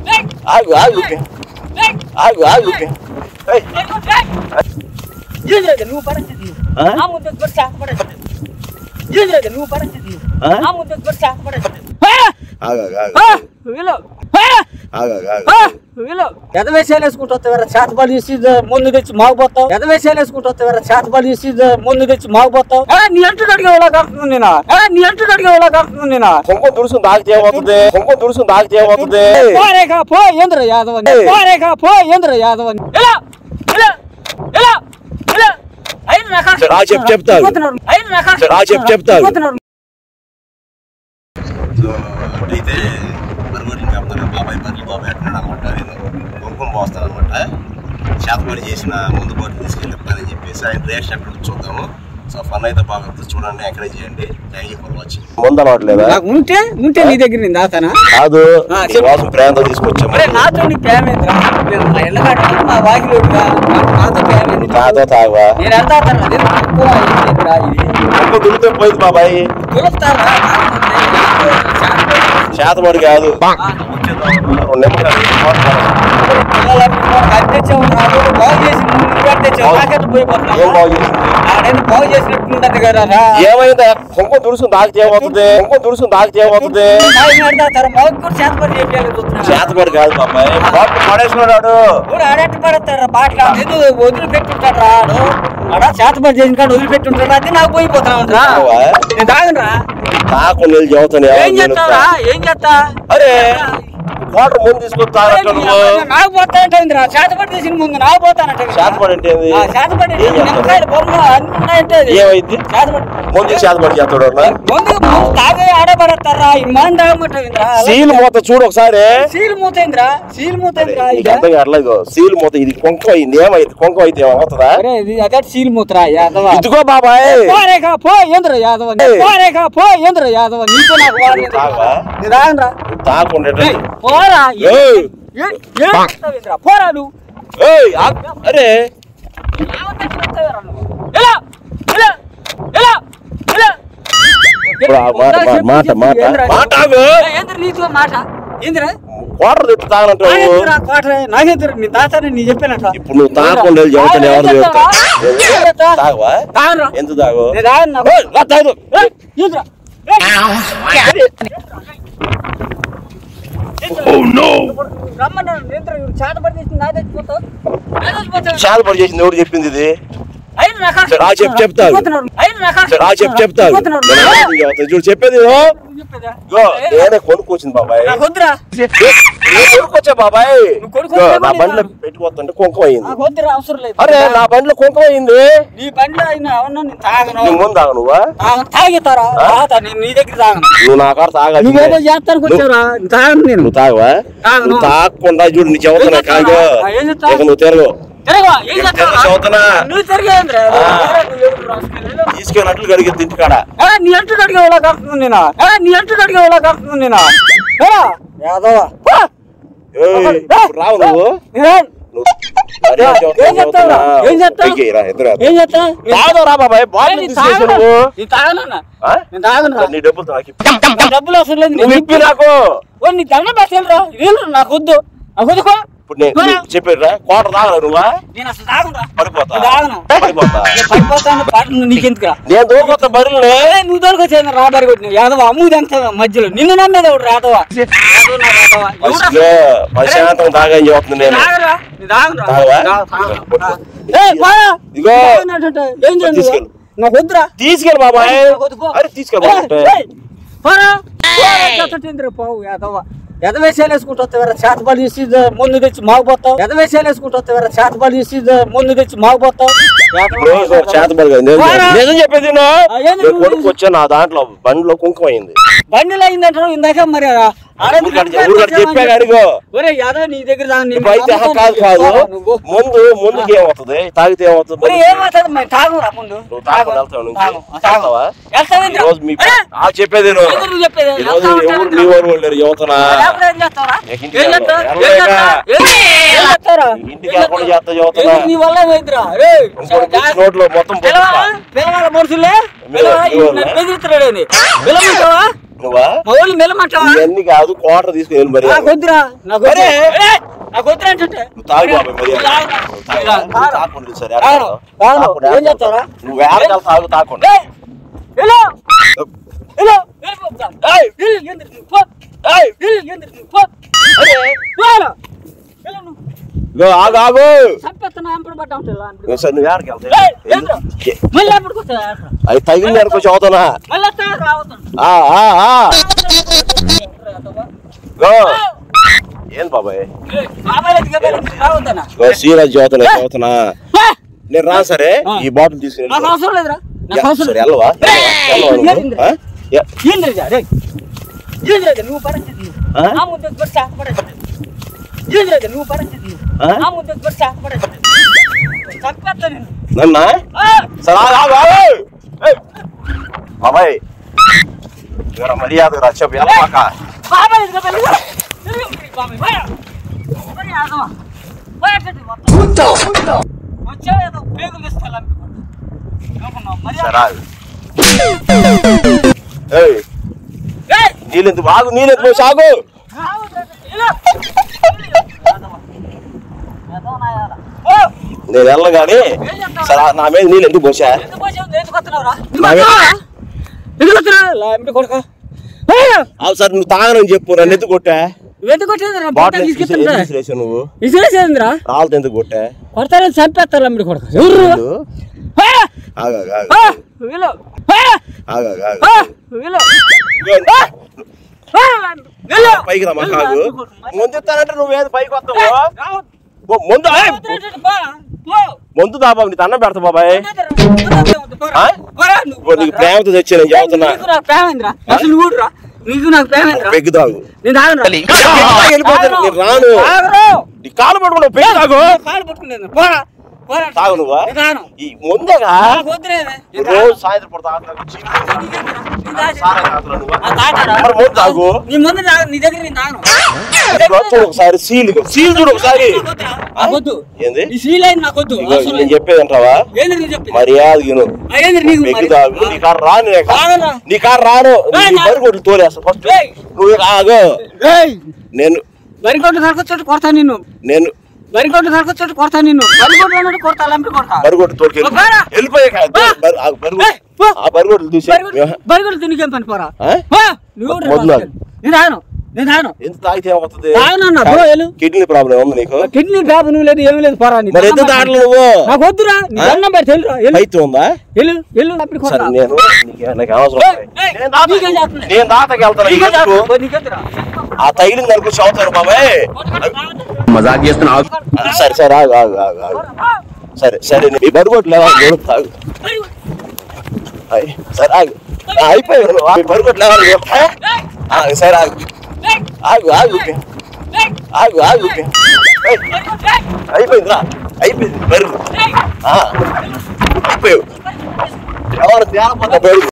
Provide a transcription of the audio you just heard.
ఆగు ఆగు ఆగు ఆగు ఏయ్, ఏం లేదు నువ్వు పరిస్థితి ఆ? ఆ ముద్ద కొట్టా పడేది ఏం లేదు నువ్వు పరిస్థితి ఆ? ఆ ముద్ద కొట్టా పడేది ఆగు ఆగు ఆగు వీళ్ళు ఆగు ఆగు ఆగు వీళ్ళు ఎదవేసాలు వేసుకుంటూ వస్తావారా చేతబడి చేసి ముందు తెచ్చి మాగిపోతావు ఎదవేసాలు వేసుకుంటూ వస్తావారా చేతబడి చేసి ముందు తెచ్చి మాగిపోతావు నీ ఎంటు కడిగే వాళ్ళ కడుతుంది నేను నీ ఎంటు కడిగే వాళ్ళ కడుతుంది నేను కుంకుమ తుడుసు తాగితే ఏమవుతుంది కుంకుమ తుడుసు తాగితే ఏమవుతుంది పోరేగా పో ఏంద్ర యాదవ్ అని పోరేగా పో ఏంద్ర యాదవ్ అని ఇలా ఇలా ఇలా ఇలా ఐదు రకాలు సరే, ఆ చెప్పు, చెప్తాను. ఐదు రకాలు సరే, ఆ చెప్పు, చెప్తాను. సో అయితే బరుగుడిని కమ్ముతాను బాబాయ్ బర్రెలు బాబాయ్ అంటున్నాడు అనమాట నేను కుంకుమ పోస్తాను అనమాట చేతపడి చేసిన ముందు బోర్డు తీసుకెళ్ళి పని చెప్పేసి ఆయన రియాక్షన్ ఎక్కడ చూద్దాము సో ఫన్ అయితే బాగా చూడండి ఎంకరేజ్ చేయండి థ్యాంక్ యూ ఫర్ వాచింగ్ ముందు అలవాట్లేదా నాకు ఉంటే ఉంటే నీ దగ్గర నేను దాతానా కాదు ఆ, నీ చెప్పు. కోసం ప్రేమతో తీసుకొచ్చాము మరి నాతో నీ ప్రేమేంద్రా నేను మా ఇళ్ళ కాడ మా వాకిలోడుగా నాకు నాతో ప్రేమేంద్ర తాతో తాగవా నేను ఎంత అవుతాను అది తక్కువ ఏంద్రా ఇది కుంకుమ తుడితే పోయింది బాబాయ్ పిలుస్తారా చేతబడి కాదు రెండు నిమ్మకాయలు తెచ్చావు నాకు బాగు చేసి నువ్వు తెచ్చావు నాకెట్లా ఏం పోయిపోతున్నావు బాగు చేసింది ఆడేదో బాగు చేసినట్టుందంట కదా రా. ఏమైందా కుంకుమ తుడుసు తాగితే ఏమవుతుంది కుంకుమ తుడుసు తాగితే ఏమవుతుంది బాగు పెడతారు బాగు కూడా చేతపడి చేయాలి చూస్తున్నా చేతబడి కాదు బాబాయ్ బాబు పడేసినాడు ఊరు ఆడట్టు పడతారా బాట్ల ఏదో వదిలిపెట్టుంటాడు రా ఆడు ఆడ చేతపడి చేసిన కాడ వదిలిపెట్టుంటాడు అది నాకు పోయిపోతున్నా రా తాగవా? నేను తాగనురా తాకు నీళ్ళు చదువుతాను ఏం చేస్తావురా ఏం చేస్తా అరే వాటర్ ముందు తీసుకొని తాగట్టు నువ్వు నాకు పోతా అంటుందిరా చేతపడి చేసిన ముందు నాకు పోతానంట చేతబడి అంటే ఏంది? ఆ, చేతపడి ఏం చేస్తాడు? నిమ్మకాయలు బొమ్మ అన్ని ఉన్నాయంటే అది. ఏమైంది చేతపడి ముందు చేతబడి చేస్తాడు అన్న ముందు ముందు తాగే ఆడబడతారా ఈ మంది తాగమంటుందిరా సీల్ మూత చూడు ఒకసారి సీల్ మూతైందిరా సీల్ మూతైందిరా నీకు అర్థం కావట్లేదు సీల్ మూత ఇది కొంకం అయింది ఏమైంది కొంకం అయితే ఏమవుతుందా అరే ఇది అదే సీల్ మూతరా యాదవ ఇదిగో బాబాయ్ పోరేగా పో ఏంద్ర యాదవ ఏయ్. పోరేగా పో ఏంద్ర యాదవ నీతో నాకు వాడు ఏంద్ర? తాగవా? నేను తాగనురా. తాకుండా ఏయ్, పోరా ఏయ్. ఏ- ఏం చేస్తావేంద్రా? పోరా నువ్వు ఏయ్, ఆగ్- అరే ఏమంటే చేస్తావేరా నువ్వు? ఇలా, ఇలా, ఇలా, ఇలా. ఇప్పుడు ఆ మాట మాట మాట మాట ఏంద్రా? మాట ఆగు. ఏయ్, ఏంద్ర నీతో మాట ఏంద్రా వాటర్ తెచ్చి తాగనంటావు నాగేంద్ర కోటరే నాగేంద్ర నీ దాతానే నీ చెప్పానట ఇప్పుడు నువ్వు తాగకుండా వెళ్ళి చెబుతాను ఎవరు చెబుతా ఏం చేస్తా? తాగవా తాగనురా. ఎంత తాగు నేను తాగను నాకు. ఏయ్, రా తాగు ఏయ్, ఏంద్రా? రమ్మన్నాడు నిద్ర చాటపడి చేసి నా తెచ్చిపోతావు నా తెచ్చిపోతావు చాలా పడి చేసింది ఎవరు చెప్పింది ఇది ఐదు రకాలు సరే, ఆ చెప్పు, చెప్తాను. చెప్తున్నాడు. ఐదు రకాలు సరే, ఆ చెప్పు చెప్తాను చెప్తున్నాడు. నేను ఎవరికి చెబుతాను? చూడు చెప్పేది ఇదిగో. చెప్పేదా? ఇదిగో, నేనే కొనుక్కొచ్చింది బాబాయ్ నాకు వద్దురా నేను కొనుక్కొచ్చా బాబాయ్ నువ్వు కొనుక్కొచ్చా ఇదిగో, నా మరి బండిలో నా- పెట్టుకోవద్దంటే కుంకం అయింది నాకు వద్దురా అవసరం లేదు అరే నా బండిలో కుంకం అయింది నీ బండిలో అయినా అవునా నేను తాగను నీ ముందు తాగ నువ్వా తాగను తాగుతారా తాగుతా నేను నీ దగ్గర తాగను నువ్వు నా కాడ తాగాలి నువ్వేదో చేస్తానికి వచ్చావురా తాగను నేను నువ్వు తాగవా తాగను. నువ్వు తాగకుండా చూడు నీ చెబుతున్నా ఏం చేస్తావా? కాదు ఆ, ఏం చేస్తావు? ఇక నువ్వు తిరగవు తిరగవా ఏం నేను చేస్తావురా? తిరగ చదువుతున్నా. నువ్వు తిరిగేంద్రా ఆ. నువ్వు ఎవరు రాసుకెళ్ళి తీసుకెళ్ళినట్లు కడిగి ఇంటికాడ ఏ, నీ అంటు కడిగే వాళ్ళ కడుతుంది నేను ఏ, నీ అంటు కడిగే వాళ్ళ కడుతుంది నేను ఏ, యాదవ పో. ఏయ్, ఇప్పుడు రావు నువ్వు ఏ, నువ్వు మరీ ఏం చెబుతున్నా, చేస్తావురా? చెబుతున్నా. ఏం చేస్తావు? ఎక్కి రా, ఇద్దరు ఏం చేస్తా తాగదు రా బాబాయ్ బాటిల్ నేను తీసుకొచ్చావు తాగను. నువ్వు నేను తాగనన్నా ఆ? నేను తాగను నీ డబ్బులు నాకు ఇప్పు. నాకు డబ్బులు అవసరం లేదు నువ్వు నేను ఇప్పి నాకు ఓ, నీ దండం పెట్టేళ్ళరా వీళ్ళు నాకు వద్దు నాకు వద్దుకో ఇప్పుడు నేను నువ్వు చెప్పారా కోట తాగరా నువ్వా నేను అసలు తాగనురా పడిపోతా నేను తాగను పడిపోతా నేను పడిపోతాను పాటలు నీకెందుకురా నేను దూకొత్త బరిల్ని ఏ, నువ్వు దొరకొచ్చాను రాబరి కొట్టిన యాదవ అమ్ముది ఎంత మధ్యలో నిన్ను నమ్మేది ఒకటి రాదవ యాదవ నా రాదవ. ఎవడు అసలు? ప్రశాంతం తాగని చెబుతుంది నేను తాగరా? నేను తాగనురా. తాగవా? తాగ- తాగను. పట్టుకో. ఏయ్, పోరా. ఇదిగో. తాగనంటుంటే ఏం చేయాలి నువ్వు? తీసుకెళ్ళు. నాకు వద్దురా తీసుకెళ్ళి బాబాయ్ నాకు వద్దుకో. అరే తీసుకెళ్ళి బాబాయ్. ఏయ్, ఏయ్, పోరా. పోరా, ఎత్తటిందిరా పోవు యాదవ ఎదవేసాలు వేసుకుంటూ వస్తావారా చేతబడి చేసి ముందు తెచ్చి మాగిపోతావు ఎదవేసాలు వేసుకుంటూ వస్తావారా చేతబడి చేసి ముందు తెచ్చి మాగిపోతావు ఇప్పుడు చేతబడి కాదు. నేను- పోరా. నిజం చెప్పేది విను. ఆ, ఏంది నేను నువ్వు కొనుక్కొచ్చా నా దాంట్లో బండిలో కుంకుమ అయింది బండిలో అయిందంటారు ఇందాక మరి ఆడది ఊరికాడ ఊరికాడ చెప్పాను అడిగో ఒరే యాదవ్ నీ దగ్గర రా, నేను ఇప్పుడు అయితే నమ్మకం కాదు కాదు పోరా నువ్వు. ముందు ముందుకి ఏమవుతుంది తాగితే ఏమవుతుంది ఒరే ఏమవుతుంది మరి తాగురా ముందు నువ్వు తాగు, వెళ్తావా నుంచి? తాగు, వెళ్తావా? వెళ్తావేంద్రా? ఈ రోజు మీ ఒరే, ఆ చెప్పేది విను. ఏంది నువ్వు చెప్పేది? ఈ రోజు వెళ్తావా, ఎవరు వెళ్తావా? మీ వారు వాళ్ళు లేరు, యువతనా లేకపోతే ఏం చేస్తావురా? నీకు ఇంటికి ఏం చేస్తావు? వెళ్ళాలి. ఏం వెళ్ళలేక. చేస్తావు? ఏం- ఏం చేస్తావురా? ఇంటికి ఏం వెళ్ళకుండా చేస్తావు? చేస్తా యువతనా ఏంది నీ వల్ల పోయిందిరా? రేయ్, ఇంకోటి పిచ్చి నోట్లో మొత్తం పిలవా? పొట్టుతా. పిలవాలా మనుషులే? మీ పిలవా? వాళ్ళు, మీ ఈ వాళ్ళే? నన్ను బెదిరిస్తున్నాడేంది? పిలవమంటావా? నువ్వా మా ఊళ్ళు మెల్లమంటావా ఇవన్నీ కాదు కోటర్ తీసుకుని వెళ్ళి మరి నాకు వద్దురా నాకు వద్దు. అరే! ఏయ్, నాకు వద్దురా అంటే నువ్వు తాగు బాబాయ్ మరి తాకుండా సరే తాగను. తాగను. తాగకుండా. ఏం చేస్తావురా? నువ్వు వేరకాల తాగు తాకుండా ఏయ్, వెళ్ళు. వెళ్ళు. వెళ్ళు బాబు. ఏయ్! వెళ్ళు, ఏందిరా నువ్వు? పో. ఏయ్! వెళ్ళు, ఏందిరా నువ్వు? పో. వెళ్ళు. వెళ్ళు నువ్వు. ఇగో ఆగు ఆగు చంపేస్తున్నా, ఎంపడి పడ్డా ఉంటా ఇలా అంటే. ఇగో సార్ నువ్వు వేరకి వెళ్తావు ఏయ్, ఏందిరా? మళ్ళీ ఎప్పటికి వస్తావా? అవి తగిలిన వెనక చదువుతున్నా మళ్ళీ వస్తావా? రావద్దు. ఆ ఆ ఆ రావద్దు. గో ఏం బాబాయ్ ఏయ్, బాబాయ్ దగ్గరికి వెళ్ళి రావద్దనా? గో సీరియస్ చదువుతున్నా చదువుతున్నా ఆ, నేను రా సరే ఆ. ఈ బాటిల్ తీసుకుని నాకు అవసరం లేదురా నాకు యా, అవసరం సరే లేదు. వెళ్ళవా ఏయ్, వెళ్ళవా నువ్వు? ఏందిరా? ఆ? యా. ఏంద్రా ఇది? రేయ్. ఏంద్రా ఇది? నువ్వు పరిస్థితి ఆ? ఆ ముద్ద కొట్టి చాకు పడేస్తుంది. ఏంద్రా ఇది? నువ్వు పరిస్థితి ఆ? ఆ ముద్ద కొట్టి చాకు పడేస్తుంది. చంపేస్తా నిన్ను. నన్నా ఆ! సరే ఆగు, ఆగు, ఆగు. ఏయ్. బాబాయ్ ఇక్కడ మర్యాద రా చెప్పు వెళ్ళమాక బాబాయ్ ఇదిగో వెళ్ళి. తిరుగు. బాబాయ్, పోయా. పోయా, ఆగమా. పోయా, అట్లయితే మొత్తం. వచ్చావు ఏదో పేగులు తీస్తాను అనుకున్నావు. మరి సరే ఆగు. ఏయ్ ఏయ్! నీళ్ళెందుకు ఆగు నీళ్ళెందుకు పోసి ఆగు రావద్దు. ఇలా. ఆగమా. ఏదో నాయాల. ఓ! నేను వెళ్ళగాని సరే నా మీద నీళ్ళు ఎందుకు పోసా ఎందుకు వచ్చావు? ఎందుకు వస్తున్నావురా? నా మీద- ఎందుకు వస్తున్నావు? లా, ఎంపిక కొడుక. ఏ! అవు సార్ నువ్వు తాగనని చెప్పు నన్ను ఎందుకు కొట్టా నువ్వు ఎందుకు వచ్చేది రా? బాటిల్ బట్టలు ఎందుకు తీసుకెళ్తుంటే. విసిరేసావు నువ్వు విసిరేసేదిరా? రాళ్ళతో ఎందుకు కొట్టా కొడతారని చంపేస్తారు అమ్మిడి కొడుక. ఎవరు? వీళ్ళు? ఆ! ఆగు, ఆగు, ఆగు. ఆ! వీళ్ళు. ఆ! ఆగు, ఆగు, ఆగు. ఆ! వీళ్ళు. ఇదిగో, ఆ! ఆ! వీళ్ళు. పైకి రా మాకు ఆగు ముందు ఇస్తానంటే నువ్వు ఏది పైకి వస్తావు రావద్దు. ఓ, ముందు ఏయ్, వద్దు, పో. పో. ముందు దా బాబు నీకు అన్నం పెడతా బాబాయ్ వద్దు, వద్దు, పోరా. ఆ? పోరా నువ్వు. ఓ, నీకు ప్రేమతో తెచ్చి నేను చెబుతున్నా నీకు నాకు ప్రేమేంద్రా? అసలు నువ్వు ఊరురా. నీకు నాకు ప్రేమేంద్రా? పెగ్గు తాగు నేను తాగనురా. వెళ్ళిపోతాను నేను రాను తాగను. నీ కాలు పట్టుకుంటావు పెగ్గు తాగు కాలు పట్టుకునేది. పోరా. పోరా. తాగు నువ్వా నేను తాగను. ఈ ముందేగా నాకు వద్దులే. నేను తాగను. రోజు సాయంత్రం పూట తాగుతావు చీప్ నీకెందుకురా? నేను తాగను. సారా తాగుతున్నావు నువ్వు. ఆ తాగరా? మరి ముందు తాగు నీ ముందు తాగను. నీ దగ్గర నేను తాగను. ఇదిగో చూడు ఒకసారి సీల్ సీల్ చూడు ఒకసారి నాకు వద్దురా. నాకు వద్దు. ఏంది ఈ సీల్ అయింది నాకు వద్దు. ఇదిగో అవసరం నేను లేదు. చెప్పేది అంటావా ఏంది నువ్వు చెప్పింది? మర్యాద గిను ఆ, ఏంది నీకు పెగ్గు మరి? తాగు నీ కారు రాను నేను తాగనురా. నీ కారు రాను ఏయ్, నీ నా- బరి కొట్లు తోలేస్తా ఫస్ట్ ఏయ్. నువ్వు ఇక ఆగు ఏయ్! నేను వరికోట్లు దొరకొచ్చోటి కొడతా నిన్ను నేను వరికోట్లు దొరకొచ్చోటి కొడతా నిన్ను వరికోట్లు అన్నట్టు కొడతా లంపి కొడతా బరి కొట్టు తోలుకెళ్ళి ఓ, పోరా. వెళ్ళిపోయాక పో. బరి ఏయ్, పో. ఆ బరి కొట్లు చూసి బరికోట్లు తినికేం పని పోరా ఆ? పో. నువ్వు కూడా వద్దు రా. నాకు. నేను తాగను నేను తాగను ఎంత తాగితే ఏమవుతుంది తాగనన్నా, పో, వెళ్ళు. కిడ్నీ ప్రాబ్లం ఉంది నీకు కిడ్నీ బ్యాబు నువ్వు లేదు ఏమీ లేదు పోరా నీ మరి దండం ఎందుకు పెడతా. తాగలేదు నువ్వు నాకు వద్దురా నీ ఆ? దండం పెడితే వెళ్ళురా వెళ్ళు పైత్యం ఉందా వెళ్ళు వెళ్ళు లంపి సరే కొడతా నేను నీకే- నాకు అవసరం ఏయ్, ఏయ్, నేను దాత- నీకేం చేస్తుంది? నేను దాతకి వెళ్తాను నీకే ఎందుకు? చేస్తా. పో, నీకెందుకురా? ఆ తగిలింది అనుకో చదువుతాను బాబాయ్ మజాక్ చేస్తున్నావు ఆ, సరే సరే ఆగు ఆగు ఆగు ఆగు సరే సరే నీ బరుగొట్టు లేవా నేను తాగు అయ్, సరే ఆగు ఆ, అయిపోయావు నువ్వు. ఆ, బరుగొట్టు లేవా నేను చెప్తా? ఆగు సరే ఆగు ఆగు ఆగు ఆగు ఆగు ఏయ్, అయిపోయిందిరా అయిపోయింది బరువు ఆ, అయిపోయావు ఎవరు తేలపోతే బరువు